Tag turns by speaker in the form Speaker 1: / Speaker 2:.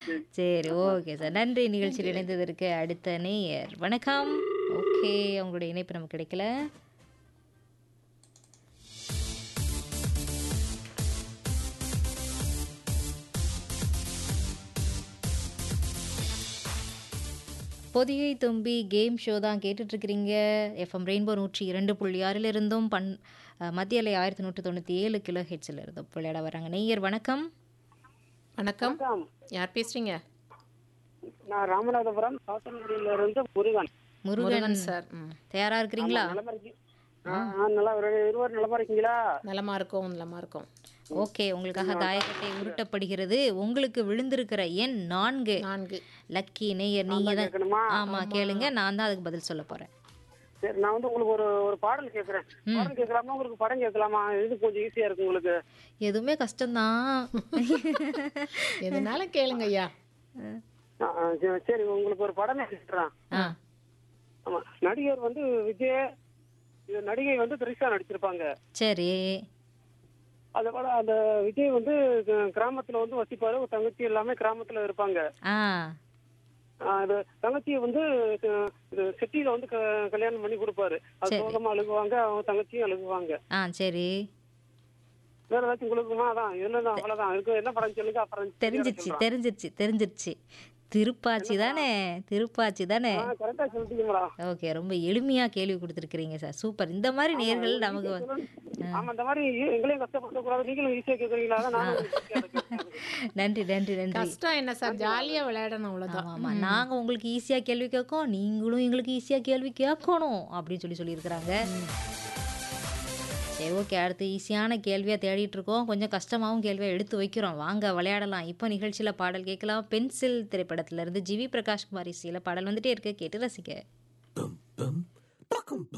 Speaker 1: சரி okay sir நன்றி நிகழ்ச்சியில் இணைந்ததற்கு அடுத்த நேயர் வணக்கம் ஓகே உங்களுடைய இணைப்பு நமக்கு கிடைக்கல பொதிகை தும்பி கேம் ஷோ தான் கேட்டுட்ருக்கிறீங்க எஃப்எம் ரெயின்போ நூற்றி இரண்டு புள்ளி ஆறில் இருந்தும் பண் அஹ், மத்திய அலை ஆயிரத்தி நூற்றி தொண்ணூற்றி ஏழு கிலோ ஹெட்ஸில் இருந்தும் விளையாட வராங்க நெய்யர் வணக்கம்
Speaker 2: வணக்கம் யார் பேசுறீங்க
Speaker 3: நான் ராமநாதபுரம் சாத்தன்குடியில இருந்து முருகன்
Speaker 1: முருகன்
Speaker 2: முருகன் சார் ம்
Speaker 1: தயாரா இருக்கிறீங்களா
Speaker 3: நலமா இருக்கீ- ஆ, ஆ, நல்லா ஒரு இருவர் நலமா இருக்கீங்களா
Speaker 2: நலமா இருக்கோம் நலமா இருக்கோம்
Speaker 1: ஓகே உங்களுக்காக தாயக்கட்டை உருட்டப்படுகிறது உங்களுக்கு விழுந்திருக்கிற எண் நான்கு
Speaker 2: நான்கு
Speaker 1: லக்கி நேயர் நீங்க தான்
Speaker 3: கேட்கணுமா
Speaker 1: ஆமா கேளுங்க நான் தான் அதுக்கு பதில் சொல்ல போறேன்
Speaker 3: சரி நான் வந்து உங்களுக்கு ஒரு ஒரு பாடல் கேட்கறேன் பாடல் கேட்கலாமா உங்களுக்கு படம் கேட்கலாமா இது கொஞ்சம் ஈஸியா இருக்கு உங்களுக்கு
Speaker 1: எதுவுமே கஷ்டம்தான்
Speaker 2: எதுனால கேளுங்க ஐயா
Speaker 3: ஆ, ஆ, சரி, சரி உங்களுக்கு ஒரு படமே கேட்கறேன்
Speaker 1: ஆ
Speaker 3: ஆமா நடிகர் வந்து விஜய் இது நடிகை வந்து திரிஷா நடிச்சிருப்பாங்க
Speaker 1: சரி
Speaker 3: அது போல அந்த விஜய் வந்து க- கிராமத்துல வந்து வசிப்பாரு ஒரு தங்கச்சி எல்லாமே கிராமத்துல இருப்பாங்க
Speaker 1: ஆ
Speaker 3: ஆ, அது தங்கச்சியை வந்து அஹ், இது சிட்டியில வந்து க- கல்யாணம் பண்ணி கொடுப்பாரு அது
Speaker 1: சரி.
Speaker 3: சோகமா அழுகுவாங்க அவங்க தங்கச்சியும் அழுகுவாங்க
Speaker 1: ஆ சரி
Speaker 3: வேற ஏதாச்சும் கொடுக்குமா அதான் இதுல தான் அவ்வளவுதான் இருக்கு என்ன படம் சொல்லுங்க அப்புறம்
Speaker 1: தெரிஞ்சிருச்சு தெரிஞ்சிருச்சு தெரிஞ்சிருச்சு திருப்பாச்சி தானே திருப்பாச்சி தானே
Speaker 3: கரெக்டா சொல்லிட்டீங்களா
Speaker 1: ஓகே ரொம்ப எளிமையா கேள்வி கொடுத்துருக்கிறீங்க சார் சூப்பர் இந்த மாதிரி நேர்கள் நமக்கு வ-
Speaker 3: ஆமா இந்த மாதிரி எங்களையும் கஷ்டப்படுத்த கூடாது நீங்களும் ஈஸியா கேக்குறீங்களா அதான் நானும் easy ஆ கேட்கிறேன்.
Speaker 1: நன்றி நன்றி நன்றி
Speaker 2: கஷ்டம் என்ன சார் ஜாலியா விளையாடணும் அவ்வளவுதான்
Speaker 1: ஆமா ஆமா நாங்க உங்களுக்கு ஈஸியா கேள்வி கேட்கோம் நீங்களும் எங்களுக்கு ஈஸியா கேள்வி கேட்கணும் அப்படின்னு சொல்லி சொல்லியிருக்கிறாங்க சரி ஓகே அடுத்து ஈஸியான கேள்வியா தேடிட்டு இருக்கோம் கொஞ்சம் கஷ்டமாவும் கேள்வியா எடுத்து வைக்கிறோம் வாங்க விளையாடலாம் இப்போ நிகழ்ச்சியில பாடல் கேட்கலாம் பென்சில் திரைப்படத்துல இருந்து ஜிவி பிரகாஷ் குமார் இசையில பாடல் வந்துட்டே இருக்கு கேட்டு ரசிக்க